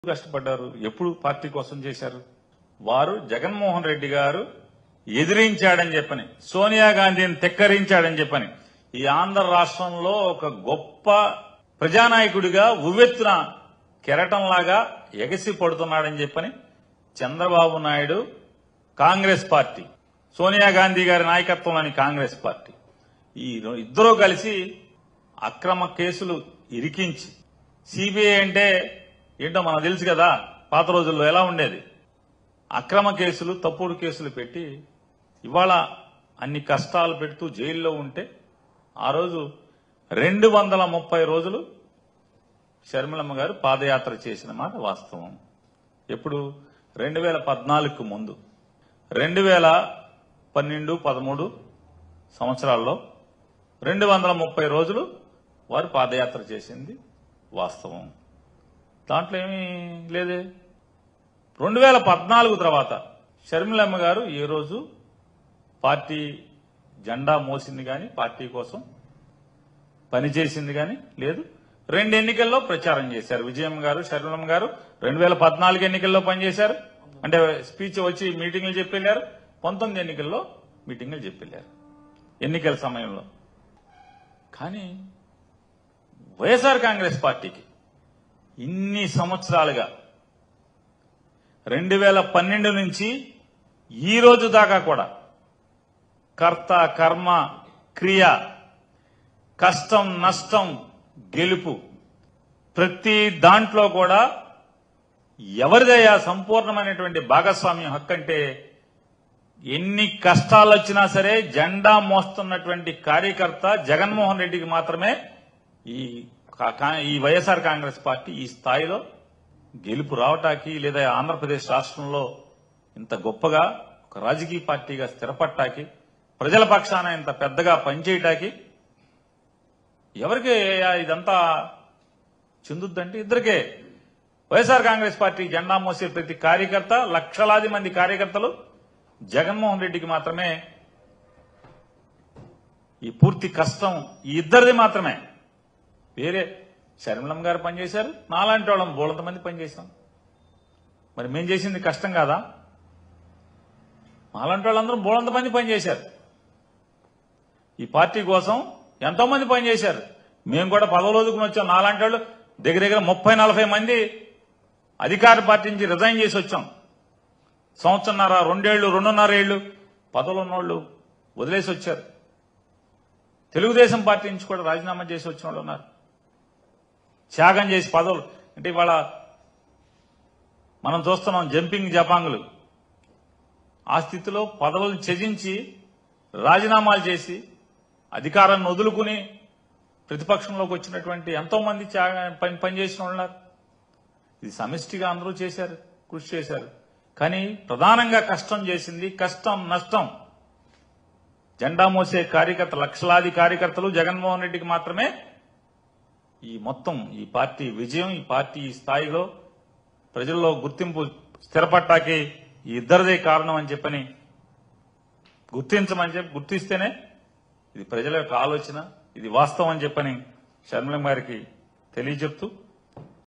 కష్టపడ్డారు ఎప్పుడు పార్టీ కోసం చేశారు వారు జగన్మోహన్ రెడ్డి గారు ఎదిరించాడని చెప్పని సోనియా గాంధీని తెక్కరించాడని చెప్పని ఈ ఆంధ్ర రాష్ట్రంలో ఒక గొప్ప ప్రజానాయకుడిగా ఉవ్వెత్తున కెరటంలాగా ఎగసి పడుతున్నాడని చెప్పని చంద్రబాబు నాయుడు కాంగ్రెస్ పార్టీ సోనియా గాంధీ గారి నాయకత్వంలోని కాంగ్రెస్ పార్టీ ఈ రో- ఇద్దరూ కలిసి అక్రమ కేసులు ఇరికించి సిబిఐ అంటే ఏంటో మనకు తెలుసు కదా పాత రోజుల్లో ఎలా ఉండేది అక్రమ కేసులు తప్పుడు కేసులు పెట్టి ఇవాళ అన్ని కష్టాలు పెడుతూ జైల్లో ఉంటే ఆ రోజు రెండు వందల ముప్పై రోజులు షర్మిలమ్మ గారు పాదయాత్ర చేసిన మాట వాస్తవం ఎప్పుడు రెండు వేల పద్నాలుగుకు ముందు రెండు వేల పన్నెండు పదమూడు సంవత్సరాల్లో రెండు వందల ముప్పై రోజులు వారు పాదయాత్ర చేసింది వాస్తవం దాంట్లో ఏమీ లేదే రెండు వేల పద్నాలుగు తర్వాత షర్మిలమ్మ గారు ఏ రోజు పార్టీ జెండా మోసింది కానీ పార్టీ కోసం పనిచేసింది కానీ లేదు రెండు ఎన్నికల్లో ప్రచారం చేశారు విజయమ్మ గారు షర్మిలమ్మ గారు రెండు వేల పద్నాలుగు ఎన్నికల్లో పనిచేశారు అంటే స్పీచ్ వచ్చి మీటింగ్లు చెప్పెళ్లారు పంతొమ్మిది ఎన్నికల్లో మీటింగ్లు చెప్పెళ్లారు ఎన్నికల సమయంలో కానీ వైఎస్ఆర్ కాంగ్రెస్ పార్టీకి ఇన్ని సంవత్సరాలుగా రెండు వేల పన్నెండు నుంచి ఈ రోజు దాకా కూడా కర్త కర్మ క్రియ కష్టం నష్టం గెలుపు ప్రతి దాంట్లో కూడా ఎవరిదయ్యా సంపూర్ణమైనటువంటి భాగస్వామ్యం హక్కు అంటే ఎన్ని కష్టాలు వచ్చినా సరే జెండా మోస్తున్నటువంటి కార్యకర్త జగన్మోహన్ రెడ్డికి మాత్రమే ఈ కా- కా- ఈ వైఎస్ఆర్ కాంగ్రెస్ పార్టీ ఈ స్థాయిలో గెలుపు రావటానికి లేదా ఆంధ్రప్రదేశ్ రాష్ట్రంలో ఇంత గొప్పగా ఒక రాజకీయ పార్టీగా స్థిరపట్టాకి ప్రజల పక్షాన ఇంత పెద్దగా పనిచేయటానికి ఎవరికి ఇదంతా చెందుద్దంటే ఇద్దరికే వైఎస్ఆర్ కాంగ్రెస్ పార్టీ జెండా మోసే ప్రతి కార్యకర్త లక్షలాది మంది కార్యకర్తలు జగన్మోహన్ రెడ్డికి మాత్రమే ఈ పూర్తి కష్టం ఈ ఇద్దరిది మాత్రమే వేరే శర్మిలం గారు పనిచేశారు నాలాంటి వాళ్ళం బోలంత మంది పనిచేశాం మరి మేం చేసింది కష్టం కాదా మాలాంటి వాళ్ళందరూ బోలంత మంది పనిచేశారు ఈ పార్టీ కోసం ఎంతో మంది పనిచేశారు మేము కూడా పదవి రోజుకుని వచ్చాం నాలాంటి వాళ్ళు దగ్గర దగ్గర ముప్పై నలభై మంది అధికార పార్టీ నుంచి రిజైన్ చేసి వచ్చాం సంవత్సరన్నర రెండేళ్లు రెండున్నర ఏళ్లు పదవులు ఉన్నోళ్ళు వదిలేసి వచ్చారు తెలుగుదేశం పార్టీ నుంచి కూడా రాజీనామా చేసి వచ్చిన వాళ్ళు ఉన్నారు త్యాగం చేసి పదవులు అంటే ఇవాళ మనం చూస్తున్నాం జంపింగ్ జపాంగులు ఆ స్థితిలో పదవులను త్యజించి రాజీనామాలు చేసి అధికారాన్ని వదులుకుని ప్రతిపక్షంలోకి వచ్చినటువంటి ఎంతో మంది త్యాగ- పని పనిచేసిన వాళ్ళు ఉన్నారు ఇది సమిష్టిగా అందరూ చేశారు కృషి చేశారు కానీ ప్రధానంగా కష్టం చేసింది కష్టం నష్టం జెండా మోసే కార్యకర్త లక్షలాది కార్యకర్తలు జగన్మోహన్ రెడ్డికి మాత్రమే ఈ మొత్తం ఈ పార్టీ విజయం ఈ పార్టీ ఈ స్థాయిలో ప్రజల్లో గుర్తింపు స్థిరపట్టాకి ఈ ఇద్దరిదే కారణం అని చెప్పని గుర్తించమని చెప్పి గుర్తిస్తేనే ఇది ప్రజల యొక్క ఆలోచన ఇది వాస్తవం అని చెప్పని షర్మిలం గారికి తెలియజెప్తూ